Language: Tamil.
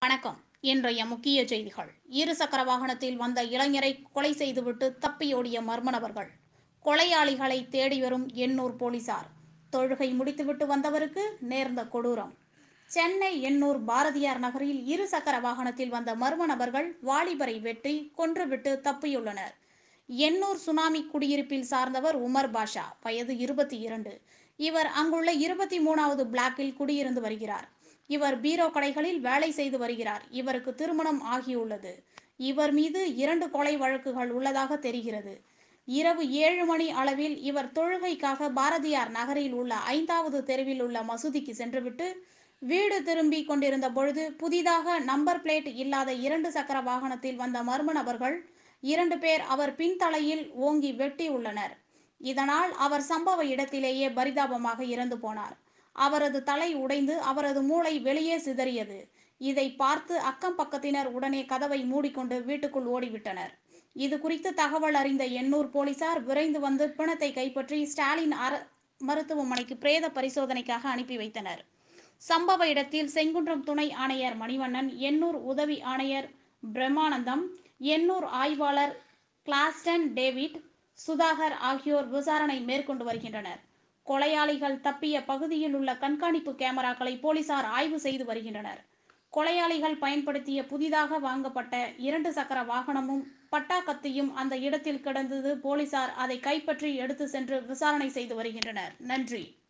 வணக்கம் இன்றைய முக்கிய செய்திகள் இருசக்கர வாகனத்தில் வந்த இளைஞரை கொலை செய்துவிட்டு தப்பியோடிய மர்ம நபர்கள் கொலையாளிகளை தேடி வரும் எண்ணூர் போலீசார் தொழுகை முடித்துவிட்டு வந்தவருக்கு நேர்ந்த கொடூரம் சென்னை எண்ணூர் பாரதியார் நகரில் இருசக்கர வாகனத்தில் வந்த மர்ம நபர்கள் வாலிபரை வெட்டி கொன்றுவிட்டு தப்பியுள்ளனர் எண்ணூர் சுனாமி குடியிருப்பில் சார்ந்தவர் உமர் பாஷா வயது இருபத்தி இரண்டு இவர் அங்குள்ள இருபத்தி மூணாவது பிளாக்கில் குடியிருந்து வருகிறார் இவர் பீரோ கடைகளில் வேலை செய்து வருகிறார் இவருக்கு திருமணம் ஆகியுள்ளது இவர் மீது இரண்டு கொலை வழக்குகள் உள்ளதாக தெரிகிறது இரவு ஏழு மணி அளவில் இவர் தொழுகைக்காக பாரதியார் நகரில் உள்ள ஐந்தாவது தெருவில் உள்ள மசூதிக்கு சென்றுவிட்டு வீடு திரும்பி கொண்டிருந்த பொழுது புதிதாக நம்பர் பிளேட் இல்லாத இரண்டு சக்கர வாகனத்தில் வந்த மர்ம நபர்கள் இரண்டு பேர் அவர் பின்தலையில் ஓங்கி வெட்டி உள்ளனர் இதனால் அவர் சம்பவ இடத்திலேயே பரிதாபமாக இறந்து போனார் அவரது தலை உடைந்து அவரது மூளை வெளியே சிதறியது இதை பார்த்து அக்கம் பக்கத்தினர் உடனே கதவை மூடிக்கொண்டு வீட்டுக்குள் ஓடிவிட்டனர் இது குறித்து தகவல் அறிந்த எண்ணூர் போலீசார் விரைந்து வந்து பிணத்தை கைப்பற்றி ஸ்டாலின் அர மருத்துவமனைக்கு பிரேத பரிசோதனைக்காக அனுப்பி வைத்தனர் சம்பவ இடத்தில் செங்குன்றம் துணை ஆணையர் மணிவண்ணன் எண்ணூர் உதவி ஆணையர் பிரம்மானந்தம் எண்ணூர் ஆய்வாளர் கிளாஸ்டன் டேவிட் சுதாகர் ஆகியோர் விசாரணை மேற்கொண்டு வருகின்றனர் கொலையாளிகள் தப்பிய பகுதியில் உள்ள கண்காணிப்பு கேமராக்களை போலீசார் ஆய்வு செய்து வருகின்றனர் கொலையாளிகள் பயன்படுத்திய புதிதாக வாங்கப்பட்ட இரண்டு சக்கர வாகனமும் பட்டா கத்தியும் அந்த இடத்தில் கிடந்தது போலீசார் அதை கைப்பற்றி எடுத்து சென்று விசாரணை செய்து வருகின்றனர் நன்றி